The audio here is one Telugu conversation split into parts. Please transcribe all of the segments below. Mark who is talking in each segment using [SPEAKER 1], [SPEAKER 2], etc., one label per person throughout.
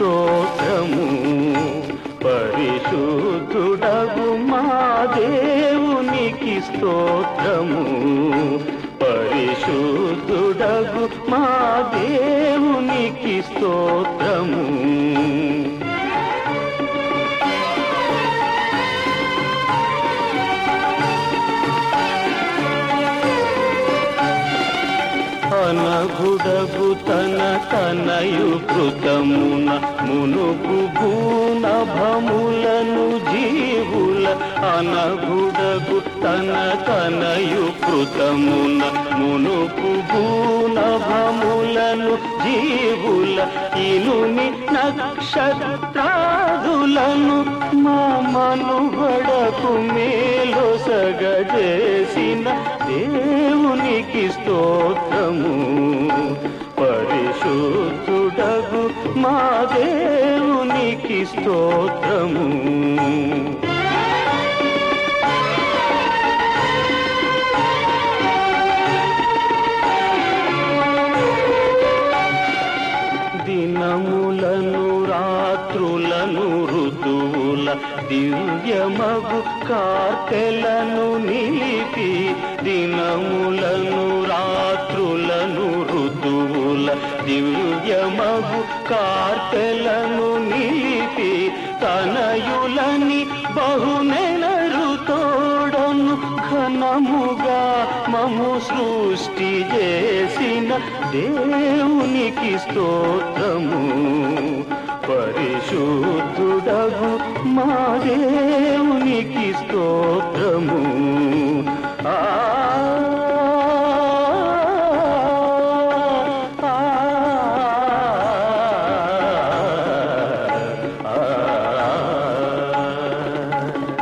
[SPEAKER 1] స్తోత్రము పరిశుద్ధుడగు మా దేవునికి స్తోత్రము పరిశుద్ధుడగు మా దేవునికి స్తోత్రము అనగుడగు తన తనయు కృతమున మునుపు భూనభములను జీవుల అనగుడగు తన తనయు కృతమున మునుపు భూనభములను జీవుల ఇనుని నక్షత్రాదులను మా మనుగడకు మేలు సగజేసిన దేవునికి స్తోత్రము పరిశుద్ధుడగు మా దేవునికి స్తోత్రము దినములను రాత్రులను ఋతువుల దివ్యమగు కార్తెలను నిలిపి దినములను రాత్రులను ఋతువుల దివ్యమగు కార్తెలను నిలిపి తనయులని బహునెలరు తోడను ఘనముగా మము సృష్టి చేసిన దేవునికి స్తోత్రము పరిశుద్ధుడగు మా దేవునికి స్తోత్రము ఆ ఆ, ఆ.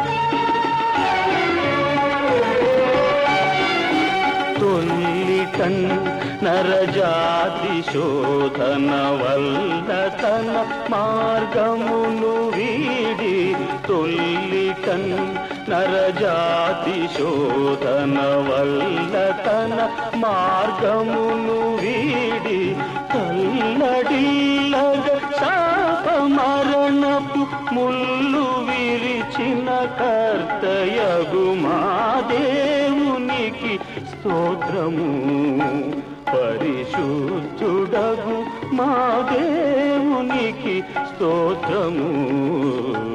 [SPEAKER 1] తొల్లిటన్ నరజాతి శోధన వల్ల తన మార్గమును వీడి తొల్లిటన్ నరజాతి శోధన వల్ల తన మార్గమును వీడి తల్లడిల్లగ శాప మరణపు ముళ్ళు విరిచిన కర్తయగు మా దేవునికి స్తోత్రము పరిశుద్ధుడగు మా దేవునికి స్తోత్రము